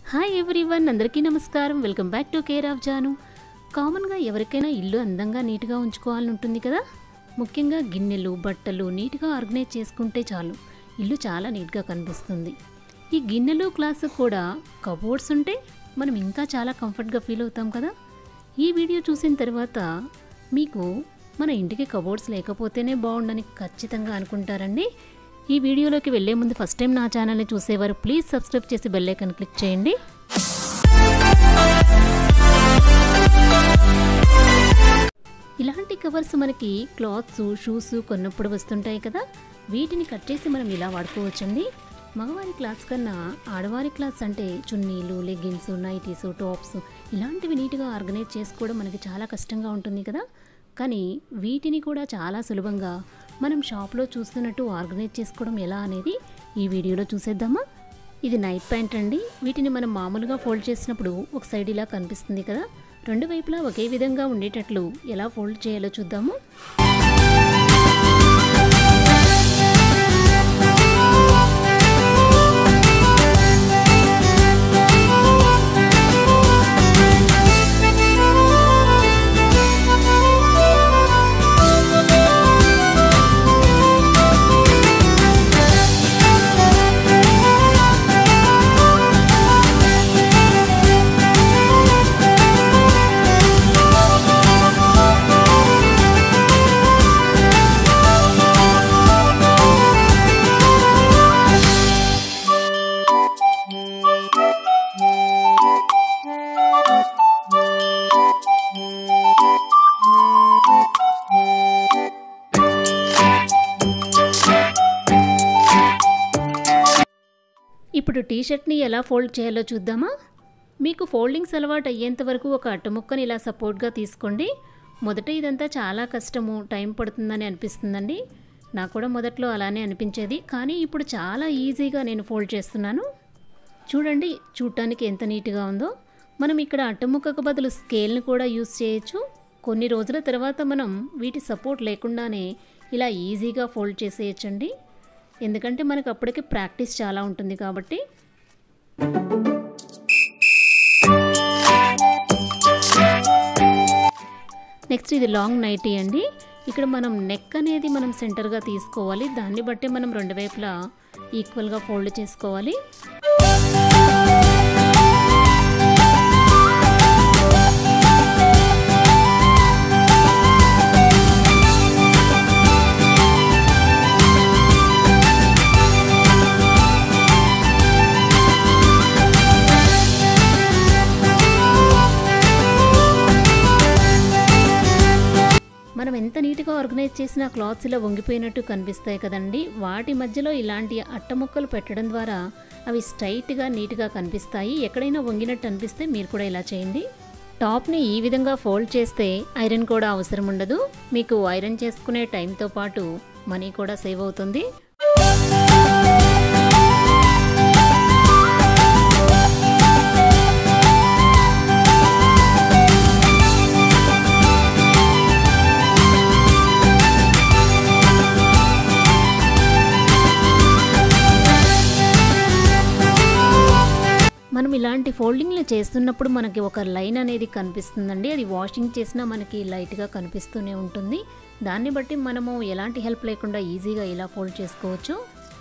hi everyone అందరికీ నమస్కారం welcome back to care of Janu కామన్గా ఎవరికైనా ఇల్లు అందంగా నీట్గా ఉంచుకోవాలని ఉంటుంది కదా ముఖ్యంగా గిన్నెలు బట్టలు నీట్గా ఆర్గనైజ్ చేసుకుంటే చాలు ఇల్లు చాలా నీట్గా కనిపిస్తుంది ఈ గిన్నెలు క్లాస్ కూడా కబోర్డ్స్ ఉంటే మనం ఇంకా చాలా కంఫర్ట్గా ఫీల్ అవుతాం కదా ఈ వీడియో చూసిన తర్వాత మీకు మన ఇంటికి కబోర్డ్స్ లేకపోతేనే బాగుండని ఖచ్చితంగా అనుకుంటారండి ఈ వీడియోలోకి వెళ్ళే ముందు ఫస్ట్ టైం నా ఛానల్ని చూసేవారు ప్లీజ్ సబ్స్క్రైబ్ చేసి బెల్ ఐకాన్ క్లిక్ చేయండి ఇలాంటి కవర్స్ మనకి క్లాత్స్ షూస్ కొన్నప్పుడు వస్తుంటాయి కదా వీటిని కట్ చేసి మనం ఇలా వాడుకోవచ్చండి మగవారి క్లాత్స్ కన్నా ఆడవారి క్లాత్స్ అంటే చున్నీలు లెగ్గిన్స్ నైటీస్ టాప్స్ ఇలాంటివి నీట్గా ఆర్గనైజ్ చేసుకోవడం మనకి చాలా కష్టంగా ఉంటుంది కదా కానీ వీటిని కూడా చాలా సులభంగా మనం షాప్లో చూస్తున్నట్టు ఆర్గనైజ్ చేసుకోవడం ఎలా అనేది ఈ వీడియోలో చూసేద్దామా ఇది నైట్ ప్యాంట్ అండి వీటిని మనం మామూలుగా ఫోల్డ్ చేసినప్పుడు ఒక సైడ్ ఇలా కనిపిస్తుంది కదా రెండు వైపులా ఒకే విధంగా ఉండేటట్లు ఎలా ఫోల్డ్ చేయాలో చూద్దాము ఇప్పుడు టీ షర్ట్ని ఎలా ఫోల్డ్ చేయాలో చూద్దామా మీకు ఫోల్డింగ్స్ అలవాటు అయ్యేంత వరకు ఒక అట్టముక్కని ఇలా సపోర్ట్గా తీసుకోండి మొదట ఇదంతా చాలా కష్టము టైం పడుతుందని అనిపిస్తుందండి నాకు కూడా మొదట్లో అలానే అనిపించేది కానీ ఇప్పుడు చాలా ఈజీగా నేను ఫోల్డ్ చేస్తున్నాను చూడండి చూడటానికి ఎంత నీట్గా ఉందో మనం ఇక్కడ అట్టముక్కకు బదులు స్కేల్ని కూడా యూస్ చేయొచ్చు కొన్ని రోజుల తర్వాత మనం వీటి సపోర్ట్ లేకుండానే ఇలా ఈజీగా ఫోల్డ్ చేసేయచ్చండి ఎందుకంటే మనకు అప్పటికి ప్రాక్టీస్ చాలా ఉంటుంది కాబట్టి నెక్స్ట్ ఇది లాంగ్ నైటీ అండి ఇక్కడ మనం నెక్ అనేది మనం సెంటర్గా తీసుకోవాలి దాన్ని బట్టి మనం రెండు వైపులా ఈక్వల్గా ఫోల్డ్ చేసుకోవాలి మనం ఎంత నీట్గా ఆర్గనైజ్ చేసినా క్లాత్స్ ఇలా వంగిపోయినట్టు కనిపిస్తాయి కదండి వాటి మధ్యలో ఇలాంటి అట్టముక్కలు పెట్టడం ద్వారా అవి స్ట్రైట్గా నీట్గా కనిపిస్తాయి ఎక్కడైనా వంగినట్టు అనిపిస్తే మీరు కూడా ఇలా చేయండి టాప్ని ఈ విధంగా ఫోల్డ్ చేస్తే ఐరన్ కూడా అవసరం ఉండదు మీకు ఐరన్ చేసుకునే టైంతో పాటు మనీ కూడా సేవ్ అవుతుంది మనం ఇలాంటి ఫోల్డింగ్లు చేస్తున్నప్పుడు మనకి ఒక లైన్ అనేది కనిపిస్తుందండి అది వాషింగ్ చేసినా మనకి లైట్గా కనిపిస్తూనే ఉంటుంది దాన్ని బట్టి మనము ఎలాంటి హెల్ప్ లేకుండా ఈజీగా ఇలా ఫోల్డ్ చేసుకోవచ్చు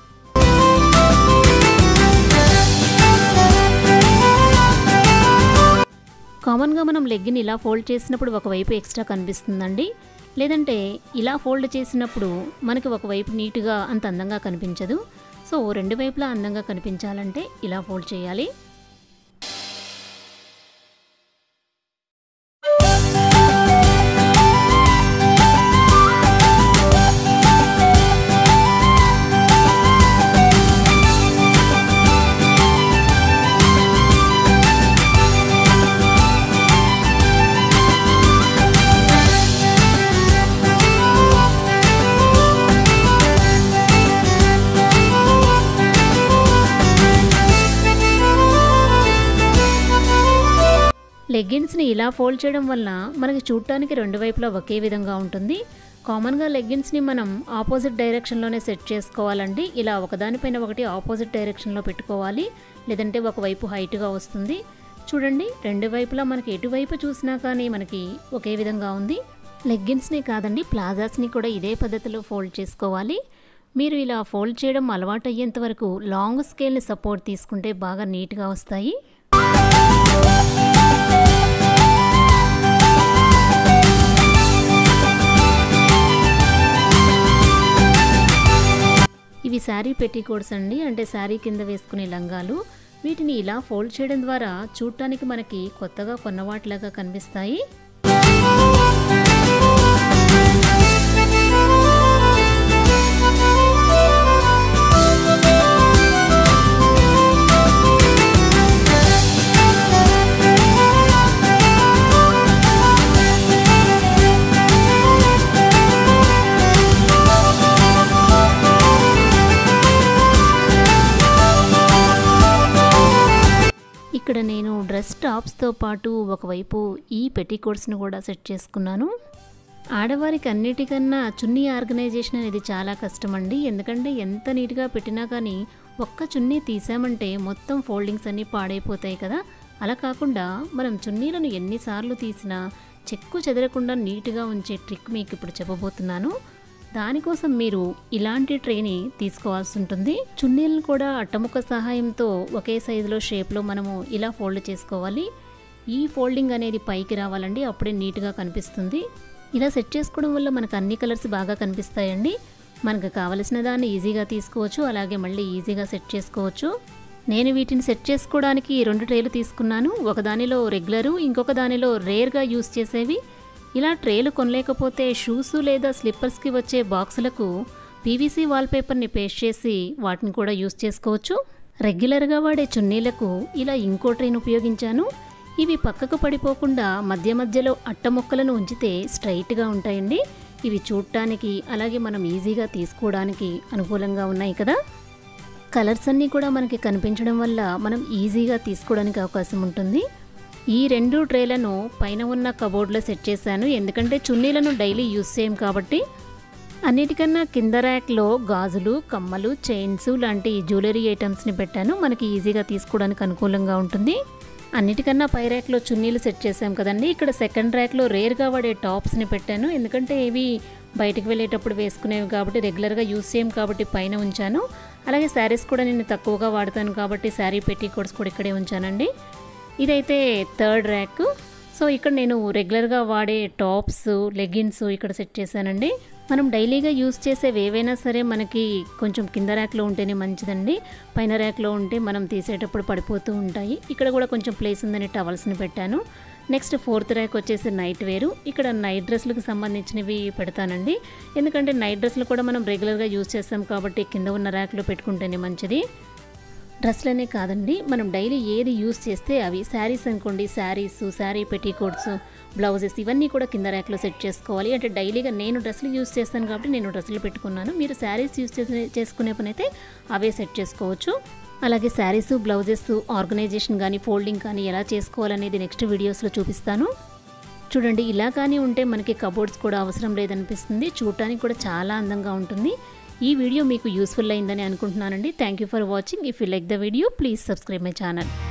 కామన్గా మనం లెగ్గిని ఇలా ఫోల్డ్ చేసినప్పుడు ఒకవైపు ఎక్స్ట్రా కనిపిస్తుందండి లేదంటే ఇలా ఫోల్డ్ చేసినప్పుడు మనకి ఒకవైపు నీట్గా అంత అందంగా కనిపించదు సో రెండు వైపులా అందంగా కనిపించాలంటే ఇలా ఫోల్డ్ చేయాలి లెగ్గిన్స్ని ఇలా ఫోల్డ్ చేయడం వల్ల మనకి చూడటానికి రెండు వైపులా ఒకే విధంగా ఉంటుంది కామన్గా లెగ్గిన్స్ని మనం ఆపోజిట్ డైరెక్షన్లోనే సెట్ చేసుకోవాలండి ఇలా ఒకదానిపైన ఒకటి ఆపోజిట్ డైరెక్షన్లో పెట్టుకోవాలి లేదంటే ఒకవైపు హైట్గా వస్తుంది చూడండి రెండు వైపులా మనకి ఎటువైపు చూసినా కానీ మనకి ఒకే విధంగా ఉంది లెగ్గిన్స్ని కాదండి ప్లాజాస్ని కూడా ఇదే పద్ధతిలో ఫోల్డ్ చేసుకోవాలి మీరు ఇలా ఫోల్డ్ చేయడం అలవాటు అయ్యేంత వరకు లాంగ్ స్కేల్ని సపోర్ట్ తీసుకుంటే బాగా నీట్గా వస్తాయి ఇవి శారీ పెట్టికోడ్స్ అండి అంటే శారీ కింద వేసుకునే లంగాలు వీటిని ఇలా ఫోల్డ్ చేయడం ద్వారా చూడటానికి మనకి కొత్తగా కొన్నవాటిలాగా కనిపిస్తాయి ఇక్కడ నేను డ్రెస్ టాప్స్తో పాటు ఒకవైపు ఈ పెట్టికోట్స్ని కూడా సెట్ చేసుకున్నాను ఆడవారికి అన్నిటికన్నా చున్నీ ఆర్గనైజేషన్ అనేది చాలా కష్టం అండి ఎందుకంటే ఎంత నీట్గా పెట్టినా కానీ ఒక్క చున్నీ తీసామంటే మొత్తం ఫోల్డింగ్స్ అన్నీ పాడైపోతాయి కదా అలా కాకుండా మనం చున్నీలను ఎన్నిసార్లు తీసినా చెక్కు చెదరకుండా నీట్గా ఉంచే ట్రిక్ మీకు ఇప్పుడు చెప్పబోతున్నాను దానికోసం మీరు ఇలాంటి ట్రేని తీసుకోవాల్సి ఉంటుంది చున్నీలను కూడా అట్టముక్క సహాయంతో ఒకే సైజులో షేప్లో మనము ఇలా ఫోల్డ్ చేసుకోవాలి ఈ ఫోల్డింగ్ అనేది పైకి రావాలండి అప్పుడే నీట్గా కనిపిస్తుంది ఇలా సెట్ చేసుకోవడం వల్ల మనకు అన్ని కలర్స్ బాగా కనిపిస్తాయండి మనకు కావలసిన దాన్ని ఈజీగా తీసుకోవచ్చు అలాగే మళ్ళీ ఈజీగా సెట్ చేసుకోవచ్చు నేను వీటిని సెట్ చేసుకోవడానికి రెండు ట్రేలు తీసుకున్నాను ఒక దానిలో రెగ్యులరు ఇంకొక దానిలో రేర్గా యూస్ చేసేవి ఇలా ట్రేలు కొనలేకపోతే షూస్ లేదా స్లిప్పర్స్కి వచ్చే బాక్సులకు పీవీసీ వాల్పేపర్ని పేస్ట్ చేసి వాటిని కూడా యూస్ చేసుకోవచ్చు రెగ్యులర్గా వాడే చున్నీలకు ఇలా ఇంకో ట్రైన్ ఉపయోగించాను ఇవి పక్కకు పడిపోకుండా మధ్య మధ్యలో అట్ట మొక్కలను ఉంచితే స్ట్రైట్గా ఉంటాయండి ఇవి చూడటానికి అలాగే మనం ఈజీగా తీసుకోవడానికి అనుకూలంగా ఉన్నాయి కదా కలర్స్ అన్నీ కూడా మనకి కనిపించడం వల్ల మనం ఈజీగా తీసుకోవడానికి అవకాశం ఉంటుంది ఈ రెండు ట్రేలను పైన ఉన్న కబోర్డ్లో సెట్ చేశాను ఎందుకంటే చున్నీలను డైలీ యూస్ చేయం కాబట్టి అన్నిటికన్నా కింద ర్యాక్లో గాజులు కమ్మలు చైన్స్ లాంటి జ్యువెలరీ ఐటమ్స్ని పెట్టాను మనకి ఈజీగా తీసుకోవడానికి అనుకూలంగా ఉంటుంది అన్నిటికన్నా పై ర్యాక్లో చున్నీలు సెట్ చేసాం కదండి ఇక్కడ సెకండ్ ర్యాక్లో రేర్గా వాడే టాప్స్ని పెట్టాను ఎందుకంటే ఇవి బయటికి వెళ్ళేటప్పుడు వేసుకునేవి కాబట్టి రెగ్యులర్గా యూస్ చేయం కాబట్టి పైన ఉంచాను అలాగే శారీస్ కూడా నేను తక్కువగా వాడతాను కాబట్టి శారీ పెట్టి కోడ్స్ కూడా ఇక్కడే ఉంచానండి ఇదైతే థర్డ్ ర్యాక్ సో ఇక్కడ నేను రెగ్యులర్గా వాడే టాప్స్ లెగిన్స్ ఇక్కడ సెట్ చేశానండి మనం డైలీగా యూస్ చేసేవి ఏవైనా సరే మనకి కొంచెం కింద ర్యాక్లో ఉంటేనే మంచిదండి పైన ర్యాక్లో ఉంటే మనం తీసేటప్పుడు పడిపోతూ ఉంటాయి ఇక్కడ కూడా కొంచెం ప్లేస్ ఉందని టవల్స్ని పెట్టాను నెక్స్ట్ ఫోర్త్ ర్యాక్ వచ్చేసి నైట్ వేరు ఇక్కడ నైట్ డ్రెస్లకు సంబంధించినవి పెడతానండి ఎందుకంటే నైట్ డ్రెస్లు కూడా మనం రెగ్యులర్గా యూస్ చేస్తాం కాబట్టి కింద ఉన్న ర్యాక్లో పెట్టుకుంటేనే మంచిది డ్రెస్లనే కాదండి మనం డైలీ ఏది యూస్ చేస్తే అవి శారీస్ అనుకోండి శారీస్ శారీ పెట్టికోట్స్ బ్లౌజెస్ ఇవన్నీ కూడా కింద ర్యాక్లో సెట్ చేసుకోవాలి అంటే డైలీగా నేను డ్రెస్సులు యూస్ చేస్తాను కాబట్టి నేను డ్రెస్సులు పెట్టుకున్నాను మీరు శారీస్ యూస్ చేసే చేసుకునే పని అయితే అవే సెట్ చేసుకోవచ్చు అలాగే శారీస్ బ్లౌజెస్ ఆర్గనైజేషన్ కానీ ఫోల్డింగ్ కానీ ఎలా చేసుకోవాలనేది నెక్స్ట్ వీడియోస్లో చూపిస్తాను చూడండి ఇలా కానీ ఉంటే మనకి కబోర్డ్స్ కూడా అవసరం లేదనిపిస్తుంది చూడటానికి కూడా చాలా అందంగా ఉంటుంది ఈ వీడియో మీకు యూస్ఫుల్ అయిందని అనుకుంటున్నానండి thank you for watching if you like the video please subscribe my channel